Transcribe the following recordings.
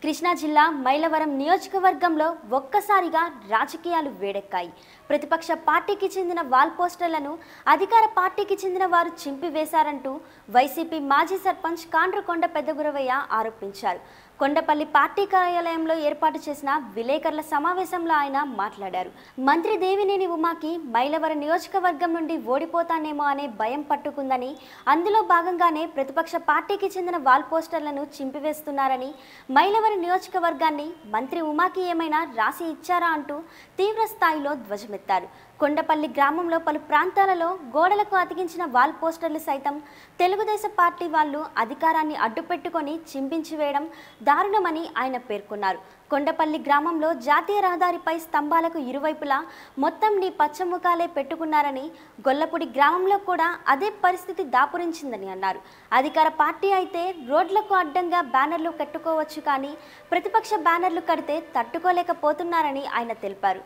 కృష్ణా జిల్లా మైలవరం నియోజకవర్గంలో ఒక్కసారిగా రాజకీయాలు వేడెక్కాయి ప్రతిపక్ష పార్టీకి చెందిన వాల్ పోస్టర్లను అధికార పార్టీకి చెందిన వారు చింపివేశారంటూ వైసీపీ మాజీ సర్పంచ్ కాండ్రకొండ పెద్దగురవయ్య ఆరోపించారు కొండపల్లి పార్టీ కార్యాలయంలో ఏర్పాటు చేసిన విలేకరుల సమావేశంలో ఆయన మాట్లాడారు మంత్రి దేవినేని ఉమాకి మైలవరం నియోజకవర్గం నుండి ఓడిపోతానేమో అనే భయం పట్టుకుందని అందులో భాగంగానే ప్రతిపక్ష పార్టీకి చెందిన వాల్ పోస్టర్లను చింపివేస్తున్నారని మైలవరం నియోజకవర్గాన్ని మంత్రి ఉమాకి ఏమైనా రాసి ఇచ్చారా అంటూ తీవ్ర స్థాయిలో ధ్వజమెత్తారు కొండపల్లి గ్రామంలో పలు ప్రాంతాలలో గోడలకు అతికించిన వాల్ పోస్టర్లు సైతం తెలుగుదేశం పార్టీ వాళ్ళు అధికారాన్ని అడ్డుపెట్టుకొని చింపించి వేయడం దారుణమని ఆయన పేర్కొన్నారు కొండపల్లి గ్రామంలో జాతీయ రహదారిపై స్తంభాలకు ఇరువైపులా మొత్తం నీ పచ్చముఖాలే పెట్టుకున్నారని గొల్లపూడి గ్రామంలో కూడా అదే పరిస్థితి దాపురించిందని అన్నారు అధికార పార్టీ అయితే రోడ్లకు అడ్డంగా బ్యానర్లు కట్టుకోవచ్చు కానీ ప్రతిపక్ష బ్యానర్లు కడితే తట్టుకోలేకపోతున్నారని ఆయన తెలిపారు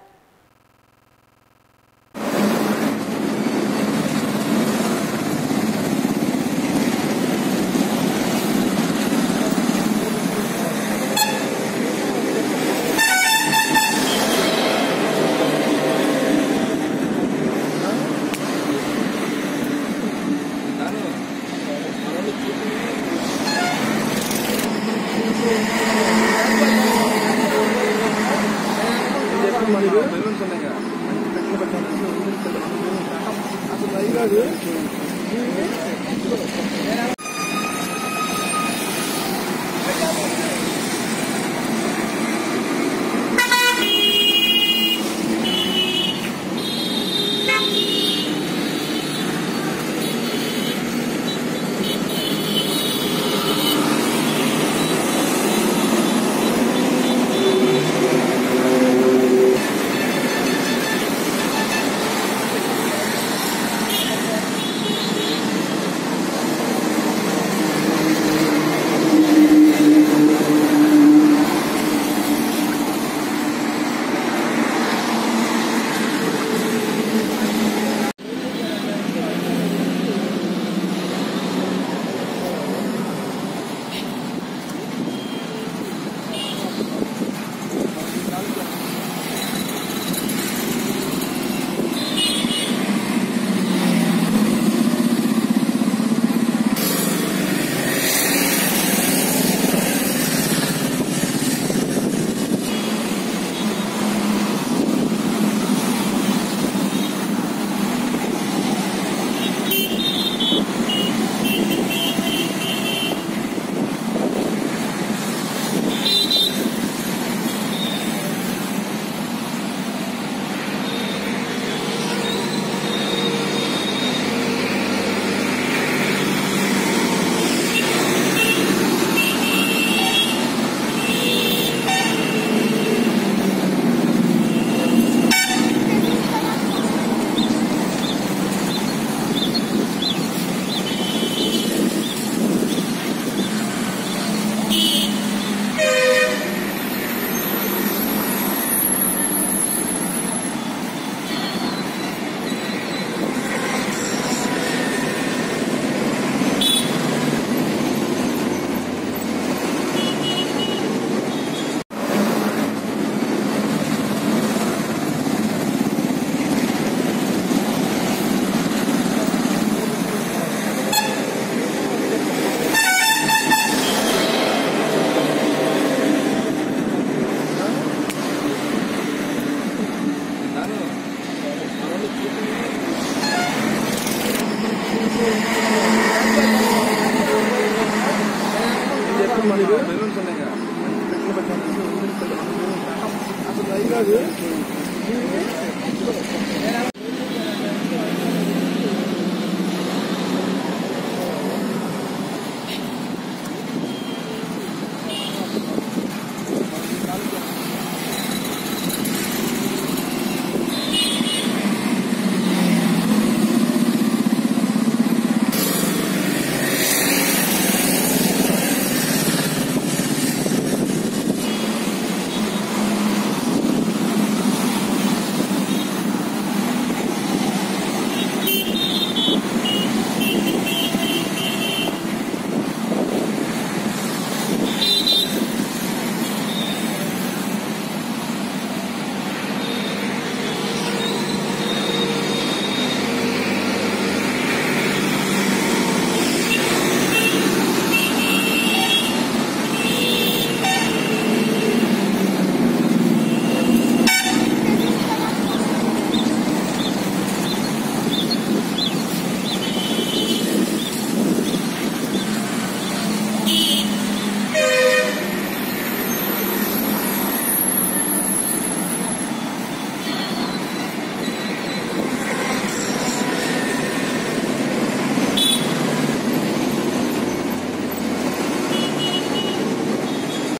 అసలు